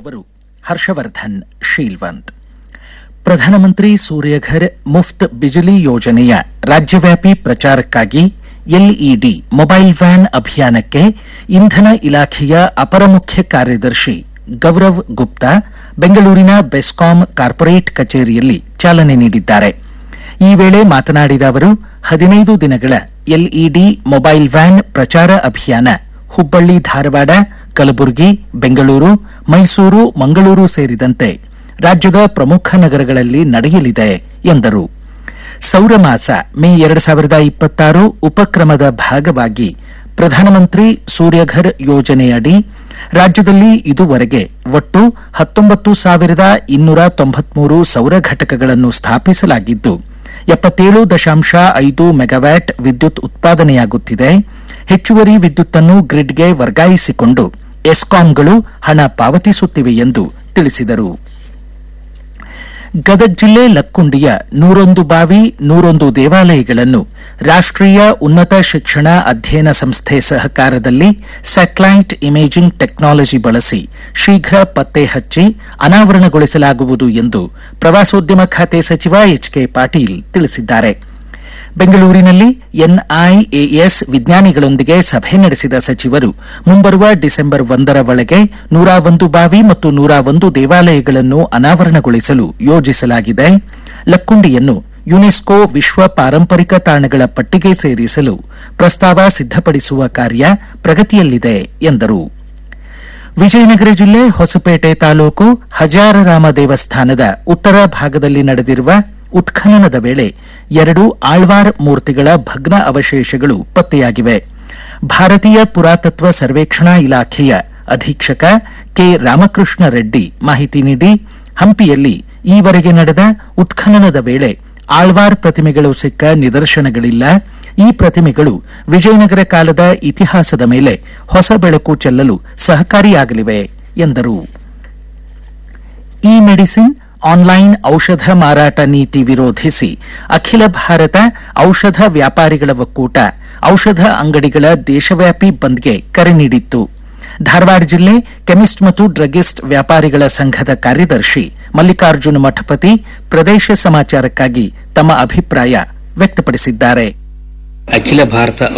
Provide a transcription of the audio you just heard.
ಓದುತ್ತಿರುವವರು ಹರ್ಷವರ್ಧನ್ ಶೀಲ್ವಂತ್ ಪ್ರಧಾನಮಂತ್ರಿ ಸೂರ್ಯಘರ್ ಮುಫ್ತ್ ಬಿಜಿಲಿ ಯೋಜನೆಯ ರಾಜ್ಯವ್ಯಾಪಿ ಪ್ರಚಾರಕ್ಕಾಗಿ ಎಲ್ಇಡಿ ಮೊಬೈಲ್ ವ್ಯಾನ್ ಅಭಿಯಾನಕ್ಕೆ ಇಂಧನ ಇಲಾಖೆಯ ಅಪರ ಮುಖ್ಯ ಕಾರ್ಯದರ್ಶಿ ಗೌರವ್ ಗುಪ್ತಾ ಬೆಂಗಳೂರಿನ ಬೆಸ್ಕಾಂ ಕಾರ್ಪೊರೇಟ್ ಕಚೇರಿಯಲ್ಲಿ ಚಾಲನೆ ನೀಡಿದ್ದಾರೆ ಈ ವೇಳೆ ಮಾತನಾಡಿದ ಅವರು ಹದಿನೈದು ದಿನಗಳ ಎಲ್ಇಡಿ ಮೊಬೈಲ್ ವ್ಯಾನ್ ಪ್ರಚಾರ ಅಭಿಯಾನ ಹುಬ್ಬಳ್ಳಿ ಧಾರವಾಡ ಕಲಬುರಗಿ ಬೆಂಗಳೂರು ಮೈಸೂರು ಮಂಗಳೂರು ಸೇರಿದಂತೆ ರಾಜ್ಯದ ಪ್ರಮುಖ ನಗರಗಳಲ್ಲಿ ನಡೆಯಲಿದೆ ಎಂದರು ಸೌರಮಾಸ ಮೇ ಎರಡು ಸಾವಿರದ ಇಪ್ಪತ್ತಾರು ಉಪಕ್ರಮದ ಭಾಗವಾಗಿ ಪ್ರಧಾನಮಂತ್ರಿ ಸೂರ್ಯಘರ್ ಯೋಜನೆಯಡಿ ರಾಜ್ಯದಲ್ಲಿ ಇದುವರೆಗೆ ಒಟ್ಟು ಹತ್ತೊಂಬತ್ತು ಸಾವಿರದ ಇನ್ನೂರ ತೊಂಬತ್ಮೂರು ಸೌರ ಘಟಕಗಳನ್ನು ಸ್ಥಾಪಿಸಲಾಗಿದ್ದು ಎಪ್ಪತ್ತೇಳು ದಶಾಂಶ ಐದು ಮೆಗಾವ್ಯಾಟ್ ವಿದ್ಯುತ್ ಉತ್ಪಾದನೆಯಾಗುತ್ತಿದೆ ಹೆಚ್ಚುವರಿ ವಿದ್ಯುತ್ತನ್ನು ಗ್ರಿಡ್ಗೆ ವರ್ಗಾಯಿಸಿಕೊಂಡು ಎಸ್ಕಾಂಗಳು ಹಣ ಪಾವತಿಸುತ್ತಿವೆ ಎಂದು ತಿಳಿಸಿದರು ಗದಗ ಜಿಲ್ಲೆ ಲಕ್ಕುಂಡಿಯ ನೂರೊಂದು ಬಾವಿ ನೂರೊಂದು ದೇವಾಲಯಗಳನ್ನು ರಾಷ್ಟ್ರೀಯ ಉನ್ನತ ಶಿಕ್ಷಣ ಅಧ್ಯಯನ ಸಂಸ್ಥೆ ಸಹಕಾರದಲ್ಲಿ ಸ್ಯಾಟಲೈಟ್ ಇಮೇಜಿಂಗ್ ಟೆಕ್ನಾಲಜಿ ಬಳಸಿ ಶೀಘ್ರ ಪತ್ತೆ ಹಚ್ಚಿ ಅನಾವರಣಗೊಳಿಸಲಾಗುವುದು ಎಂದು ಪ್ರವಾಸೋದ್ಯಮ ಖಾತೆ ಸಚಿವ ಎಚ್ ಕೆ ಪಾಟೀಲ್ ತಿಳಿಸಿದ್ದಾರೆ ಬೆಂಗಳೂರಿನಲ್ಲಿ ಎನ್ಐಎಎಸ್ ವಿಜ್ಞಾನಿಗಳೊಂದಿಗೆ ಸಭೆ ನಡೆಸಿದ ಸಚಿವರು ಮುಂಬರುವ ಡಿಸೆಂಬರ್ ಒಂದರ ಒಳಗೆ ನೂರ ಒಂದು ಬಾವಿ ಮತ್ತು ನೂರ ಒಂದು ದೇವಾಲಯಗಳನ್ನು ಅನಾವರಣಗೊಳಿಸಲು ಯೋಜಿಸಲಾಗಿದೆ ಲಕ್ಕುಂಡಿಯನ್ನು ಯುನೆಸ್ಕೋ ವಿಶ್ವ ಪಾರಂಪರಿಕ ತಾಣಗಳ ಪಟ್ಟಿಗೆ ಸೇರಿಸಲು ಪ್ರಸ್ತಾವ ಸಿದ್ದಪಡಿಸುವ ಕಾರ್ಯ ಪ್ರಗತಿಯಲ್ಲಿದೆ ಎಂದರು ವಿಜಯನಗರ ಜಿಲ್ಲೆ ಹೊಸಪೇಟೆ ತಾಲೂಕು ಹಜಾರರಾಮ ದೇವಸ್ಥಾನದ ಉತ್ತರ ಭಾಗದಲ್ಲಿ ನಡೆದಿರುವ ಉತ್ಖನನದ ವೇಳೆ ಎರಡು ಆಳ್ವಾರ್ ಮೂರ್ತಿಗಳ ಭಗ್ನ ಅವಶೇಷಗಳು ಪತ್ತೆಯಾಗಿವೆ ಭಾರತೀಯ ಪುರಾತತ್ವ ಸರ್ವೇಕ್ಷಣಾ ಇಲಾಖೆಯ ಅಧೀಕ್ಷಕ ಕೆ ರಾಮಕೃಷ್ಣ ರೆಡ್ಡಿ ಮಾಹಿತಿ ನೀಡಿ ಹಂಪಿಯಲ್ಲಿ ಈವರೆಗೆ ನಡೆದ ಉತ್ಖನನದ ವೇಳೆ ಆಳ್ವಾರ್ ಪ್ರತಿಮೆಗಳು ಸಿಕ್ಕ ನಿದರ್ಶನಗಳಿಲ್ಲ ಈ ಪ್ರತಿಮೆಗಳು ವಿಜಯನಗರ ಕಾಲದ ಇತಿಹಾಸದ ಮೇಲೆ ಹೊಸ ಬೆಳಕು ಚೆಲ್ಲಲು ಸಹಕಾರಿಯಾಗಲಿವೆ ಎಂದರು ಇ ಮೆಡಿಸಿನ್ ಆನ್ಲೈನ್ ಔಷಧ ಮಾರಾಟ ನೀತಿ ವಿರೋಧಿಸಿ ಅಖಿಲ ಭಾರತ ಔಷಧ ವ್ಯಾಪಾರಿಗಳ ಒಕ್ಕೂಟ ಔಷಧ ಅಂಗಡಿಗಳ ದೇಶವ್ಯಾಪಿ ಬಂದ್ಗೆ ಕರೆ ನೀಡಿತ್ತು ಧಾರವಾಡ ಜಿಲ್ಲೆ ಕೆಮಿಸ್ಟ್ ಮತ್ತು ಡ್ರಗ್ಗಿಸ್ಟ್ ವ್ಯಾಪಾರಿಗಳ ಸಂಘದ ಕಾರ್ಯದರ್ಶಿ ಮಲ್ಲಿಕಾರ್ಜುನ ಮಠಪತಿ ಪ್ರದೇಶ ಸಮಾಚಾರಕ್ಕಾಗಿ ತಮ್ಮ ಅಭಿಪ್ರಾಯ ವ್ಯಕ್ತಪಡಿಸಿದ್ದಾರೆ ಅಖಿಲ ಭಾರತ